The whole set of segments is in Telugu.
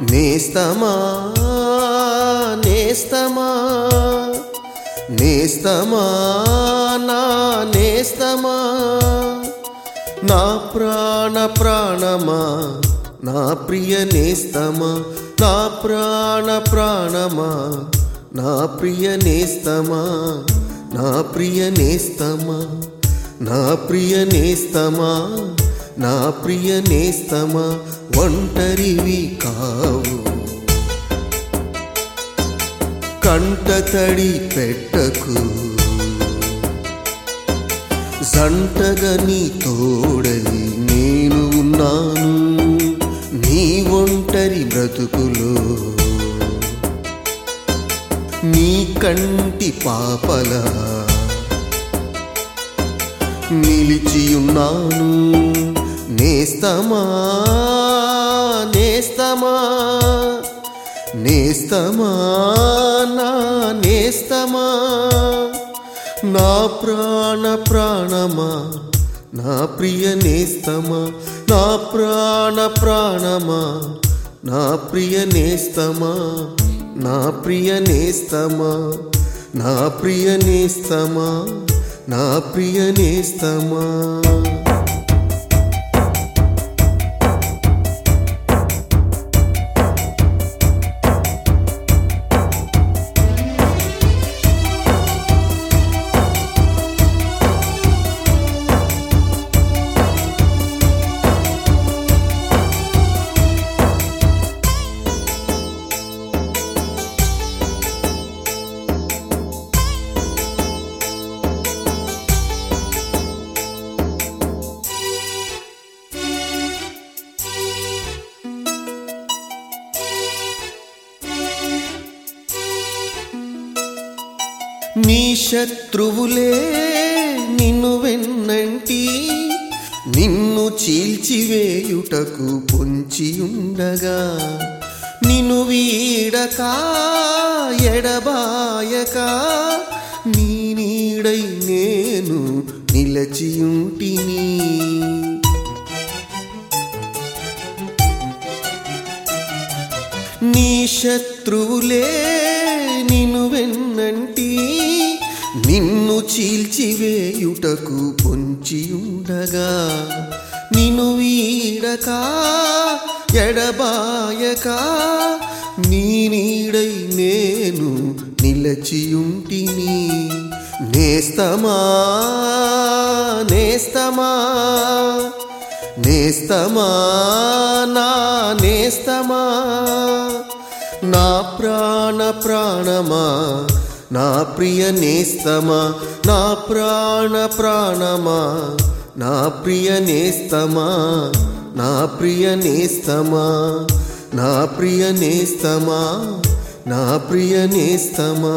నేస్తమా నేస్తమా నేస్తమా నా నేస్తమా నా ప్రాణ ప్రాణమా నా ప్రియ నేస్తమా నా ప్రాణ ప్రాణమా నా ప్రియ నేస్తమా నా ప్రియ నేస్తమా నా ప్రియ నేస్తమా నా ప్రియ నేస్తమా ఒంటరివి కావు కంట తడి పెట్టకు జంటగా నీ తోడై నేను ఉన్నాను నీ ఒంటరి బ్రతుకులో నీ కంటి పాపలా నిలిచియున్నాను నేస్తమా నేస్తమా నేస్తమా నా నేస్తమా నా ప్రాణ ప్రాణమా నా ప్రియ నేస్తమా నా ప్రాణ ప్రాణమా నా ప్రియ నేస్తమా నా ప్రియ నేస్తమా నా ప్రియ నేస్తమా నా ప్రియ నేస్తమా నీ శత్రువులే నిన్ను వెన్నంటి నిన్ను చీల్చివేయుటకు పొంచియుండగా నిన్ను వీడక ఎడబాయక నీ నీడై నేను నిలచియుంటిని నీ శత్రువులే నిన్ను వెన్నంటి నిన్ను చీల్చివేయుటకు పొంచియుండగా నిన్ను వీడక ఎడబాయక నీ నీడై నేను నిలచియుంటిని నేస్తమా నేస్తమా నేస్తమా నా నేస్తమా నా ప్రాణ ప్రాణమా నా ప్రియ నేస్తమా నా ప్రాణ ప్రాణమా నా ప్రియ నేస్తమా నా ప్రియ నేస్తమా నా ప్రియ నేస్తమా నా ప్రియ నేస్తమా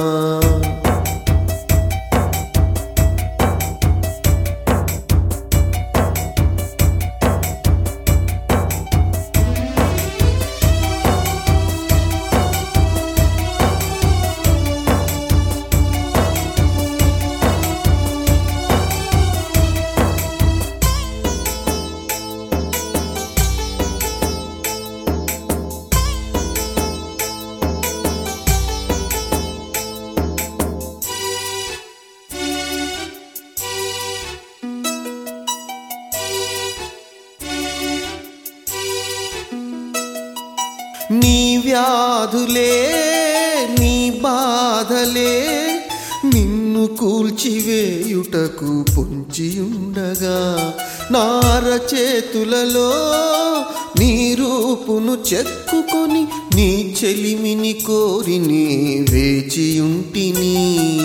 నీ వ్యాధులే నీ బాధలే నిన్ను కూల్చివేయుటకు పొంచియుండగా నార చేతులలో నీ రూపును చెక్కుకొని నీ చెలిమిని కోరి నీ వేచియుంటిని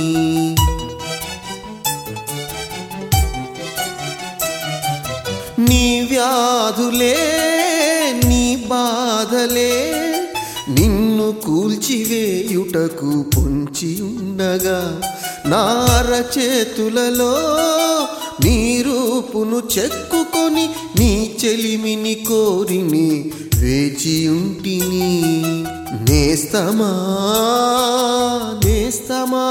నీ వ్యాధులే నీ బాధలే నిన్ను కూల్చివేయుటకు పొంచి ఉండగా నార చేతులలో నీ రూపును చెక్కుకొని నీ చెలిమిని కోరిని వేచియుంటిని నేస్తమా నేస్తమా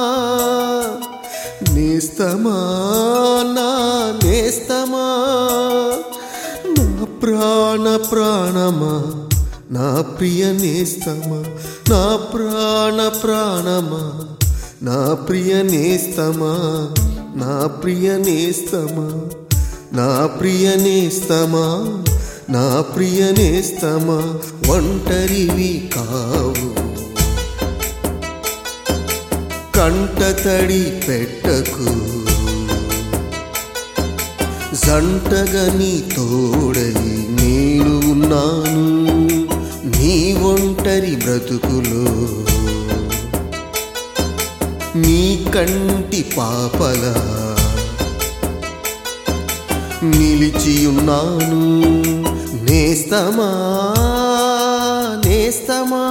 నేస్తమా నా నేస్తమా నా ప్రాణ ప్రాణమా నా ప్రియ నేస్తమా నా ప్రాణ ప్రాణమా నా ప్రియ నేస్తమా నా ప్రియ నేస్తమా నా ప్రియ నేస్తమా నా ప్రియ నేస్తమా ఒంటరివి కావు కంట తడి పెట్టకు జంటగా నీ తోడై నేను ఉన్నాను నీ ఒంటరి బ్రతుకులో నీ కంటి పాపగా నిలిచియున్నాను నేస్తమా నేస్తమా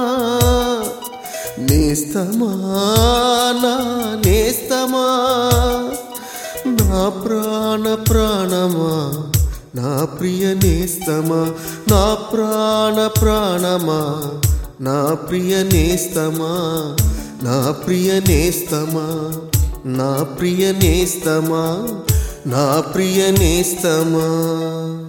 నేస్తమా నా నేస్తమా నా ప్రాణ ప్రాణమా నా ప్రియ నేస్తమా నా ప్రాణ ప్రాణమా నా ప్రియ నేస్తమా నా ప్రియ నేస్తమా నా ప్రియ నేస్తమా నా ప్రియ నేస్తమా